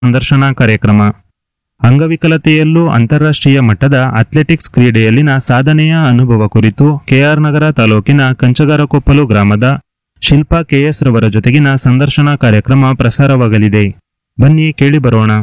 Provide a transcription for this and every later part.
ಸಂದರ್ಶನ ಕಾರ್ಯಕ್ರಮ ಅಂಗವಿಕಲತೆಯಲ್ಲೂ ಅಂತಾರಾಷ್ಟ್ರೀಯ ಮಟ್ಟದ ಅಥ್ಲೆಟಿಕ್ಸ್ ಕ್ರೀಡೆಯಲ್ಲಿನ ಸಾಧನೆಯ ಅನುಭವ ಕುರಿತು ಕೆಆರ್ ನಗರ ತಾಲೂಕಿನ ಕಂಚಗಾರಕೊಪ್ಪಲು ಗ್ರಾಮದ ಶಿಲ್ಪಾ ಕೆಎಸ್ ರವರ ಜೊತೆಗಿನ ಸಂದರ್ಶನ ಕಾರ್ಯಕ್ರಮ ಪ್ರಸಾರವಾಗಲಿದೆ ಬನ್ನಿ ಕೇಳಿ ಬರೋಣ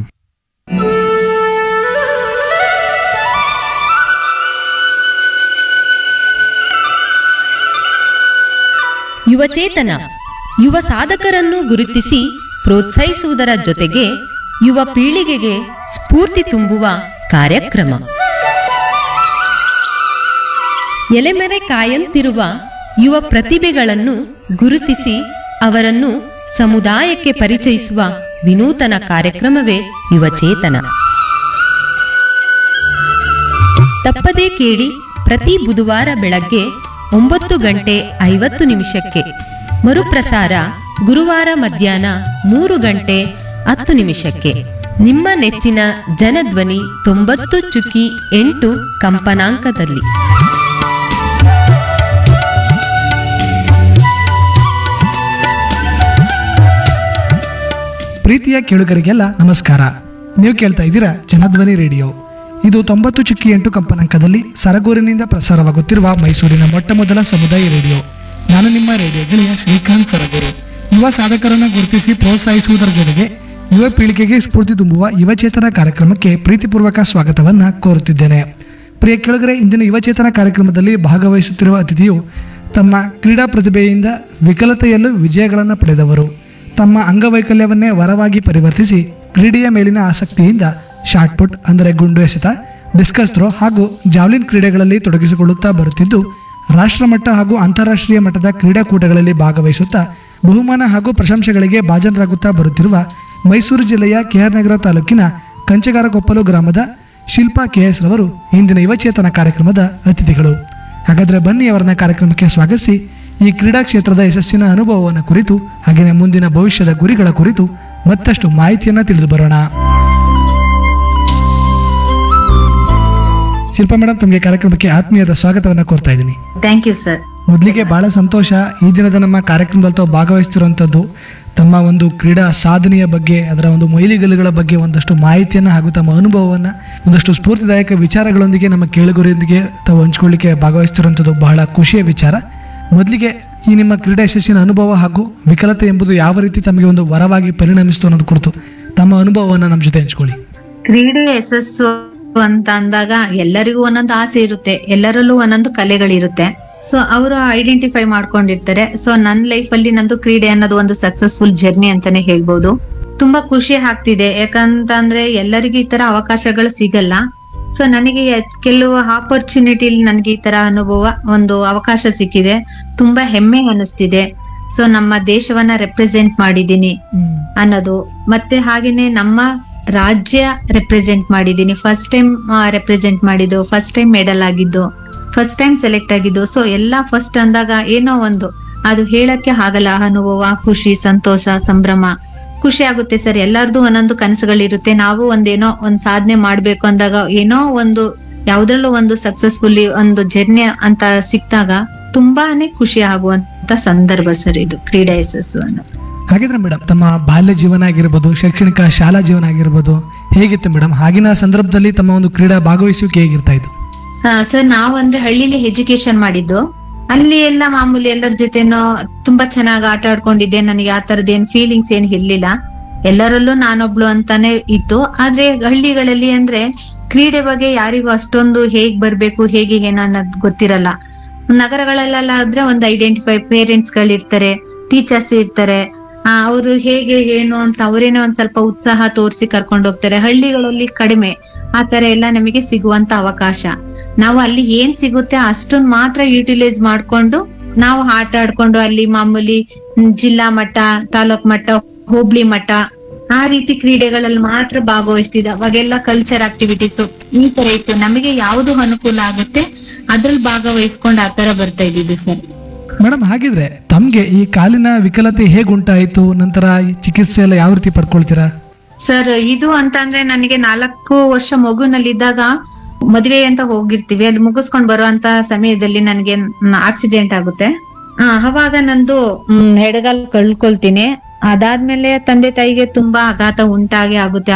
ಯುವಚೇತನ ಯುವ ಸಾಧಕರನ್ನು ಗುರುತಿಸಿ ಪ್ರೋತ್ಸಾಹಿಸುವುದರ ಜೊತೆಗೆ ಯುವ ಪೀಳಿಗೆಗೆ ಸ್ಫೂರ್ತಿ ತುಂಬುವ ಕಾರ್ಯಕ್ರಮ ಎಲೆಮೆರೆ ಕಾಯಂತಿರುವ ಯುವ ಪ್ರತಿಭೆಗಳನ್ನು ಗುರುತಿಸಿ ಅವರನ್ನು ಸಮುದಾಯಕ್ಕೆ ಪರಿಚಯಿಸುವ ವಿನೂತನ ಕಾರ್ಯಕ್ರಮವೇ ಯುವಚೇತನ ತಪ್ಪದೇ ಕೇಳಿ ಪ್ರತಿ ಬುಧವಾರ ಬೆಳಗ್ಗೆ ಒಂಬತ್ತು ಗಂಟೆ ಐವತ್ತು ನಿಮಿಷಕ್ಕೆ ಮರುಪ್ರಸಾರ ಗುರುವಾರ ಮಧ್ಯಾಹ್ನ ಮೂರು ಗಂಟೆ ಹತ್ತು ನಿಮಿಷಕ್ಕೆ ನಿಮ್ಮ ನೆಚ್ಚಿನ ಜನಧ್ವನಿ ತೊಂಬತ್ತು ಚುಕ್ಕಿ ಎಂಟು ಕಂಪನಾಂಕದಲ್ಲಿ ಪ್ರೀತಿಯ ಕೇಳುಗರಿಗೆಲ್ಲ ನಮಸ್ಕಾರ ನೀವು ಕೇಳ್ತಾ ಇದ್ದೀರಾ ಜನಧ್ವನಿ ರೇಡಿಯೋ ಇದು ತೊಂಬತ್ತು ಚುಕ್ಕಿ ಎಂಟು ಕಂಪನಾಂಕದಲ್ಲಿ ಸರಗೂರಿನಿಂದ ಪ್ರಸಾರವಾಗುತ್ತಿರುವ ಮೈಸೂರಿನ ಮೊಟ್ಟ ಮೊದಲ ಸಮುದಾಯ ರೇಡಿಯೋ ನಾನು ನಿಮ್ಮ ರೇಡಿಯೋ ಗೆಳೆಯ ಶ್ರೀಕಾಂತ್ ಸರಗೂರು ಯುವ ಸಾಧಕರನ್ನು ಗುರುತಿಸಿ ಪ್ರೋತ್ಸಾಹಿಸುವುದರ ಜೊತೆಗೆ ಯುವ ಪೀಳಿಗೆಗೆ ಸ್ಫೂರ್ತಿ ತುಂಬುವ ಯುವಚೇತನ ಕಾರ್ಯಕ್ರಮಕ್ಕೆ ಪ್ರೀತಿಪೂರ್ವಕ ಸ್ವಾಗತವನ್ನ ಕೋರುತ್ತಿದ್ದೇನೆ ಪ್ರಿಯ ಕೆಳಗರೆ ಇಂದಿನ ಯುವಚೇತನ ಕಾರ್ಯಕ್ರಮದಲ್ಲಿ ಭಾಗವಹಿಸುತ್ತಿರುವ ಅತಿಥಿಯು ತಮ್ಮ ಕ್ರೀಡಾ ಪ್ರತಿಭೆಯಿಂದ ವಿಕಲತೆಯಲ್ಲೂ ವಿಜಯಗಳನ್ನು ಪಡೆದವರು ತಮ್ಮ ಅಂಗವೈಕಲ್ಯವನ್ನೇ ವರವಾಗಿ ಪರಿವರ್ತಿಸಿ ಕ್ರೀಡೆಯ ಮೇಲಿನ ಆಸಕ್ತಿಯಿಂದ ಶಾಟ್ಪುಟ್ ಅಂದರೆ ಗುಂಡು ಎಸೆತ ಡಿಸ್ಕಸ್ ಥ್ರೋ ಹಾಗೂ ಜಾವ್ಲಿನ್ ಕ್ರೀಡೆಗಳಲ್ಲಿ ತೊಡಗಿಸಿಕೊಳ್ಳುತ್ತಾ ಬರುತ್ತಿದ್ದು ರಾಷ್ಟ್ರಮಟ್ಟ ಹಾಗೂ ಅಂತಾರಾಷ್ಟ್ರೀಯ ಮಟ್ಟದ ಕ್ರೀಡಾಕೂಟಗಳಲ್ಲಿ ಭಾಗವಹಿಸುತ್ತಾ ಬಹುಮಾನ ಹಾಗೂ ಪ್ರಶಂಸೆಗಳಿಗೆ ಭಾಜನರಾಗುತ್ತಾ ಬರುತ್ತಿರುವ ಮೈಸೂರು ಜಿಲ್ಲೆಯ ಕೆಆರ್ ನಗರ ತಾಲೂಕಿನ ಕಂಚಗಾರಕೊಪ್ಪಲು ಗ್ರಾಮದ ಶಿಲ್ಪಾ ಕೆಎಸ್ ರವರು ಇಂದಿನ ಯುವಚೇತನ ಕಾರ್ಯಕ್ರಮದ ಅತಿಥಿಗಳು ಹಾಗಾದ್ರೆ ಬನ್ನಿ ಅವರನ್ನ ಕಾರ್ಯಕ್ರಮಕ್ಕೆ ಸ್ವಾಗತಿಸಿ ಈ ಕ್ರೀಡಾ ಕ್ಷೇತ್ರದ ಯಶಸ್ಸಿನ ಅನುಭವವನ್ನು ಕುರಿತು ಹಾಗೆಯೇ ಮುಂದಿನ ಭವಿಷ್ಯದ ಗುರಿಗಳ ಕುರಿತು ಮತ್ತಷ್ಟು ಮಾಹಿತಿಯನ್ನು ತಿಳಿದು ಬರೋಣ ಶಿಲ್ಪಾ ಮೇಡಮ್ ತಮಗೆ ಕಾರ್ಯಕ್ರಮಕ್ಕೆ ಆತ್ಮೀಯದ ಸ್ವಾಗತವನ್ನು ಕೋರ್ತಾ ಇದ್ದೀನಿ ಥ್ಯಾಂಕ್ ಯು ಸರ್ ಮೊದಲಿಗೆ ಬಹಳ ಸಂತೋಷ ಈ ದಿನದ ನಮ್ಮ ಕಾರ್ಯಕ್ರಮದಲ್ಲಿ ತಾವು ಭಾಗವಹಿಸ್ತಿರುವಂಥದ್ದು ತಮ್ಮ ಒಂದು ಕ್ರೀಡಾ ಸಾಧನೆಯ ಬಗ್ಗೆ ಅದರ ಒಂದು ಮೈಲಿಗಲ್ಲುಗಳ ಬಗ್ಗೆ ಒಂದಷ್ಟು ಮಾಹಿತಿಯನ್ನು ಹಾಗೂ ತಮ್ಮ ಅನುಭವವನ್ನು ಒಂದಷ್ಟು ಸ್ಫೂರ್ತಿದಾಯಕ ವಿಚಾರಗಳೊಂದಿಗೆ ನಮ್ಮ ಕೇಳುಗರೊಂದಿಗೆ ತಾವು ಹಂಚ್ಕೊಳ್ಳಿಕ್ಕೆ ಭಾಗವಹಿಸ್ತಿರುವಂಥದ್ದು ಬಹಳ ಖುಷಿಯ ವಿಚಾರ ಮೊದಲಿಗೆ ಈ ನಿಮ್ಮ ಕ್ರೀಡಾ ಯಶಸ್ಸಿನ ಅನುಭವ ಹಾಗೂ ವಿಕಲತೆ ಎಂಬುದು ಯಾವ ರೀತಿ ತಮಗೆ ಒಂದು ವರವಾಗಿ ಪರಿಣಮಿಸ್ತು ಅನ್ನೋದು ಕುರಿತು ತಮ್ಮ ಅನುಭವವನ್ನು ನಮ್ಮ ಜೊತೆ ಹಂಚ್ಕೊಳ್ಳಿ ಕ್ರೀಡೆ ಯಶಸ್ಸು ಅಂತ ಅಂದಾಗ ಎಲ್ಲರಿಗೂ ಒಂದೊಂದು ಆಸೆ ಇರುತ್ತೆ ಎಲ್ಲರಲ್ಲೂ ಒಂದೊಂದು ಕಲೆಗಳಿರುತ್ತೆ ಸೊ ಅವರು ಐಡೆಂಟಿಫೈ ಮಾಡ್ಕೊಂಡಿರ್ತಾರೆ ಸೊ ನನ್ನ ಲೈಫ್ ಅಲ್ಲಿ ನಂದು ಕ್ರೀಡೆ ಅನ್ನೋದು ಒಂದು ಸಕ್ಸಸ್ಫುಲ್ ಜರ್ನಿ ಅಂತಾನೆ ಹೇಳ್ಬೋದು ತುಂಬಾ ಖುಷಿ ಆಗ್ತಿದೆ ಯಾಕಂತಂದ್ರೆ ಎಲ್ಲರಿಗೂ ಈ ತರ ಅವಕಾಶಗಳು ಸಿಗಲ್ಲ ಸೊ ನನಗೆ ಎ- ಕೆಲವು ಆಪರ್ಚುನಿಟಿ ನನಗೆ ಈ ತರ ಅನುಭವ ಒಂದು ಅವಕಾಶ ಸಿಕ್ಕಿದೆ ತುಂಬಾ ಹೆಮ್ಮೆ ಅನಿಸ್ತಿದೆ ಸೊ ನಮ್ಮ ದೇಶವನ್ನ ರೆಪ್ರೆಸೆಂಟ್ ಮಾಡಿದೀನಿ ಅನ್ನೋದು ಮತ್ತೆ ಹಾಗೇನೆ ನಮ್ಮ ರಾಜ್ಯ ರೆಪ್ರೆಸೆಂಟ್ ಮಾಡಿದೀನಿ ಫಸ್ಟ್ ಟೈಮ್ ರೆಪ್ರೆಸೆಂಟ್ ಮಾಡಿದ್ದು ಫಸ್ಟ್ ಟೈಮ್ ಮೆಡಲ್ ಆಗಿದ್ದು ಫಸ್ಟ್ ಟೈಮ್ ಸೆಲೆಕ್ಟ್ ಆಗಿದ್ದು ಸೊ ಎಲ್ಲಾ ಫಸ್ಟ್ ಅಂದಾಗ ಏನೋ ಒಂದು ಅದು ಹೇಳಕ್ಕೆ ಆಗಲ್ಲ ಅನುಭವ ಖುಷಿ ಸಂತೋಷ ಸಂಭ್ರಮ ಖುಷಿ ಆಗುತ್ತೆ ಸರ್ ಎಲ್ಲಾರ್ದು ಒಂದೊಂದು ಕನಸುಗಳಿರುತ್ತೆ ನಾವು ಒಂದೇನೋ ಒಂದ್ ಸಾಧನೆ ಮಾಡ್ಬೇಕು ಅಂದಾಗ ಏನೋ ಒಂದು ಯಾವ್ದ್ರಲ್ಲೂ ಒಂದು ಸಕ್ಸಸ್ಫುಲಿ ಒಂದು ಜರ್ನಿ ಅಂತ ಸಿಕ್ತಾಗ ತುಂಬಾನೇ ಖುಷಿ ಆಗುವಂತ ಸಂದರ್ಭ ಸರ್ ಇದು ಕ್ರೀಡಾ ಯಶಸ್ಸು ಅನ್ನೋದು ಹಾಗಿದ್ರೆ ಮೇಡಮ್ ತಮ್ಮ ಬಾಲ್ಯ ಜೀವನ ಆಗಿರ್ಬೋದು ಶೈಕ್ಷಣಿಕ ಶಾಲಾ ಜೀವನ ಆಗಿರ್ಬೋದು ಹೇಗಿತ್ತು ಮೇಡಮ್ ಆಗಿನ ಸಂದರ್ಭದಲ್ಲಿ ತಮ್ಮ ಒಂದು ಕ್ರೀಡಾ ಭಾಗವಹಿಸುವಿಕೆ ಹೇಗಿರ್ತಾ ಇತ್ತು ಹಾ ಸರ್ ನಾವು ಅಂದ್ರೆ ಹಳ್ಳಿಲಿ ಎಜುಕೇಶನ್ ಮಾಡಿದ್ದು ಅಲ್ಲಿ ಎಲ್ಲ ಮಾಮೂಲಿ ಎಲ್ಲರ ಜೊತೆನೋ ತುಂಬಾ ಚೆನ್ನಾಗಿ ಆಟ ಆಡ್ಕೊಂಡಿದ್ದೆ ನನಗೆ ಆ ತರದ ಏನ್ ಫೀಲಿಂಗ್ಸ್ ಏನ್ ಇರ್ಲಿಲ್ಲ ಎಲ್ಲರಲ್ಲೂ ನಾನೊಬ್ಳು ಅಂತಾನೆ ಇತ್ತು ಆದ್ರೆ ಹಳ್ಳಿಗಳಲ್ಲಿ ಅಂದ್ರೆ ಕ್ರೀಡೆ ಬಗ್ಗೆ ಯಾರಿಗೂ ಅಷ್ಟೊಂದು ಹೇಗ್ ಬರ್ಬೇಕು ಹೇಗೆ ಏನು ಅನ್ನೋದು ಗೊತ್ತಿರಲ್ಲ ನಗರಗಳಲ್ಲೆಲ್ಲ ಆದ್ರೆ ಒಂದು ಐಡೆಂಟಿಫೈ ಪೇರೆಂಟ್ಸ್ ಗಳಿರ್ತಾರೆ ಟೀಚರ್ಸ್ ಇರ್ತಾರೆ ಅವರು ಹೇಗೆ ಏನು ಅಂತ ಅವರೇನೋ ಒಂದ್ ಸ್ವಲ್ಪ ಉತ್ಸಾಹ ತೋರಿಸಿ ಕರ್ಕೊಂಡು ಹೋಗ್ತಾರೆ ಹಳ್ಳಿಗಳಲ್ಲಿ ಕಡಿಮೆ ಆ ತರ ಎಲ್ಲ ನಮಗೆ ಸಿಗುವಂತ ಅವಕಾಶ ನಾವು ಅಲ್ಲಿ ಏನ್ ಸಿಗುತ್ತೆ ಅಷ್ಟನ್ನ ಮಾತ್ರ ಯುಟಿಲೈಸ್ ಮಾಡ್ಕೊಂಡು ನಾವು ಆಟ ಆಡ್ಕೊಂಡು ಅಲ್ಲಿ ಮಾಮೂಲಿ ಮ್, ಜಿಲ್ಲಾ ಮಟ್ಟ ತಾಲೂಕ್ ಮಟ್ಟ ಹೋಬ್ಳಿ ಮಟ್ಟ ಆ ರೀತಿ ಕ್ರೀಡೆಗಳಲ್ಲಿ ಮಾತ್ರ ಭಾಗವಹಿಸ್ತಿದ್ದ ಅವಾಗೆಲ್ಲ ಕಲ್ಚರ್ ಆಕ್ಟಿವಿಟೀಸ್ ಈ ತರ ಇತ್ತು ನಮಗೆ ಯಾವ್ದು ಅನುಕೂಲ ಆಗುತ್ತೆ ಅದ್ರಲ್ಲಿ ಭಾಗವಹಿಸ್ಕೊಂಡು ಆ ತರ ಬರ್ತಾ ಇದ್ದಿದ್ದು ಸರ್ ಮೇಡಮ್ ಹಾಗಿದ್ರೆ ತಮಗೆ ಈ ಕಾಲಿನ ವಿಕಲತೆ ಹೇಗೆ ಉಂಟಾಯಿತು ನಂತರ ಈ ಚಿಕಿತ್ಸೆ ಎಲ್ಲ ಯಾವ ರೀತಿ ಪಡ್ಕೊಳ್ತೀರಾ ಸರ್ ಇದು ಅಂತ ಅಂದ್ರೆ ನನಗೆ ನಾಲ್ಕು ವರ್ಷ ಮಗುನಲ್ಲಿದ್ದಾಗ ಮದುವೆ ಅಂತ ಹೋಗಿರ್ತೀವಿ ಅಲ್ಲಿ ಮುಗಿಸ್ಕೊಂಡ್ ಬರುವಂತ ಸಮಯದಲ್ಲಿ ನನಗೆ ಆಕ್ಸಿಡೆಂಟ್ ಆಗುತ್ತೆ ಆ, ಅವಾಗ ನಂದು ಮ್, ಎಡಗಾಲ್ ಕಳ್ಕೊಳ್ತೀನಿ ಅದಾದ್ಮೇಲೆ ತಂದೆ ತಾಯಿಗೆ ತುಂಬಾ ಆಘಾತ ಉಂಟಾಗಿ ಆಗುತ್ತೆ